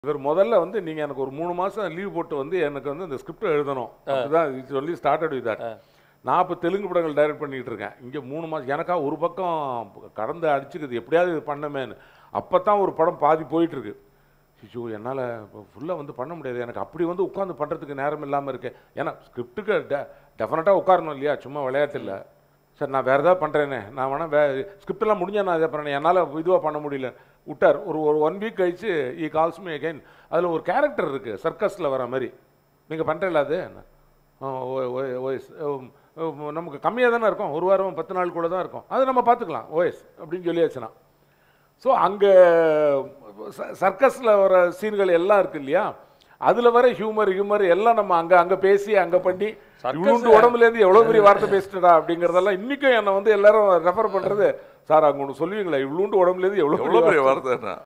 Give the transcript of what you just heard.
இவர் முதல்ல வந்து நீங்கள் எனக்கு ஒரு மூணு மாதம் லீவ் போட்டு வந்து எனக்கு வந்து இந்த ஸ்கிரிப்ட் எழுதணும் அதுதான் சொல்லி ஸ்டார்டட் வித் தட் நான் இப்போ தெலுங்கு படங்கள் டைரக்ட் பண்ணிக்கிட்டு இருக்கேன் இங்கே மூணு மாதம் எனக்கா ஒரு பக்கம் கடந்து அடிச்சுக்குது எப்படியாவது இது பண்ணமேன்னு அப்போ தான் ஒரு படம் பாதி போயிட்டுருக்கு ஐயோ என்னால் ஃபுல்லாக வந்து பண்ண முடியாது எனக்கு அப்படி வந்து உட்காந்து பண்ணுறதுக்கு நேரம் இல்லாமல் இருக்கு ஏன்னா ஸ்கிரிப்டுக்கு டெ டெஃபினட்டாக உட்காரணும் இல்லையா சும்மா விளையாட்டு இல்லை சார் நான் வேறு ஏதாவது பண்ணுறேனே நான் வேணால் வே ஸ்கிரிப்டெல்லாம் முடிஞ்சா நான் இதை பண்ணேன் என்னால் இதுவாக பண்ண முடியல விட்டார் ஒரு ஒரு ஒன் வீக் கழிச்சு ஈ கால்ஸ் மீ அகைன் அதில் ஒரு கேரக்டர் இருக்குது சர்க்கஸில் வர மாதிரி நீங்கள் பண்ணுறல அது ஆ, ஓ- ஓ- ஓஎஸ் உம், உம், நமக்கு கம்மியாக தானே இருக்கும் ஒரு வாரம் பத்து நாள் கூட தான் இருக்கும் அது நம்ம பார்த்துக்கலாம் ஓஎஸ் அப்படின்னு சொல்லியாச்சுன்னா ஸோ அங்கே சர்க்கஸில் வர சீன்கள் எல்லாம் இருக்கு இல்லையா அதில் வர ஹியூமர் ஹியூமர் எல்லாம் நம்ம அங்கே அங்கே பேசி அங்கே பண்ணி இவ்வளோண்டு உடம்புலேருந்து எவ்வளோ பெரிய வார்த்தை பேசிட்டடா அப்படிங்கிறதெல்லாம் இன்றைக்கும் என்னை வந்து எல்லாரும் ரெஃபர் பண்ணுறது சார் அங்கே ஒன்று சொல்லுவீங்களா இவ்வளோண்டு உடம்புலேருந்து எவ்வளோ எவ்வளோ பெரிய வார்த்தை